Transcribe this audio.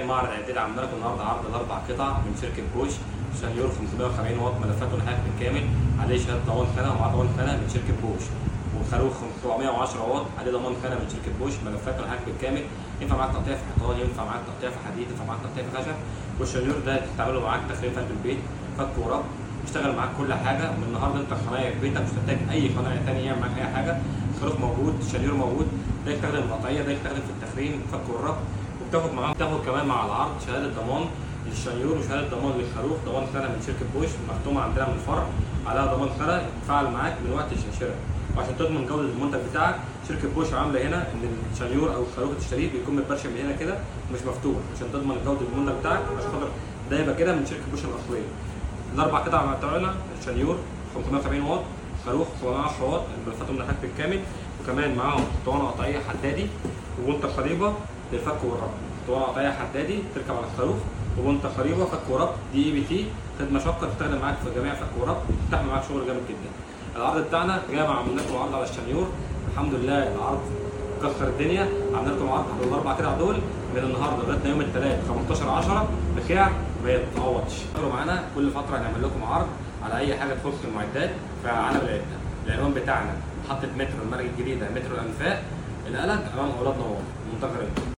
جاي معرض اعداد عملنا لكم النهارده عرض الاربع قطع من شركه بوش شنيور 540 واط ملفات ونحاس بالكامل عليه شهاده ضمان سنه ومعاه ضمان سنه من شركه بوش وخروف 710 واط عليه ضمان سنه من شركه بوش ملفات ونحاس بالكامل ينفع معاك تقطيع في حيطان ينفع معاك تقطيع في حديد ينفع معاك تقطيع في خشب والشنيور ده تستعمله معاك تخريم في البيت فك ورب يشتغل معاك كل حاجه من النهارده انت قناعي في بيتك مش محتاج اي قناعي تاني يعمل معاك اي حاجه الخروف موجود الشنيور موجود ده يستخدم القطعيه ده يستخدم في التخريم فك والربط وبتاخد معاه بتاخد كمان مع العرض شهاده ضمان للشنيور وشهاده ضمان للخروف ضمان سنه من شركه بوش مختومه عندنا من الفرع عليها ضمان سنه يتفاعل معاك من وقت الشراء وعشان تضمن جوده المنتج بتاعك شركه بوش عامله هنا ان الشنيور او الخروف اللي تشتريه بيكون متبرشم من هنا كده مش مفتوح عشان تضمن جوده المنتج بتاعك عشان خاطر ده يبقى كده من شركه بوش الاصليه الاربع قطع بتوعنا الشنيور 570 واط خروف 710 واط الملفات المنحاك بالكامل وكمان معاهم اسطوانه قطعيه حدادي وبنطه قريبه للفك والربط اسطوانه قطعيه حدادي تركب على الخروف وبنطه قريبه فك وربط دي اي بي تي خدمه شاقه تستخدم معاك في جميع فك وربط تستحمل معاك شغل جامد جدا العرض بتاعنا جاي مع عملنا لكم عرض على الشنيور الحمد لله العرض كسر الدنيا عملنا لكم عرض على الاربع قطع دول من النهارده لغايه يوم الثلاث 15 10 بسعر ما يتعوضش تابعوا معانا كل فتره هنعمل لكم عرض على اي حاجه تخص المعدات فعلى العده العنوان بتاعنا محطه مترو المرج الجديده مترو الانفاق القلق امام اولاد نوار منتجع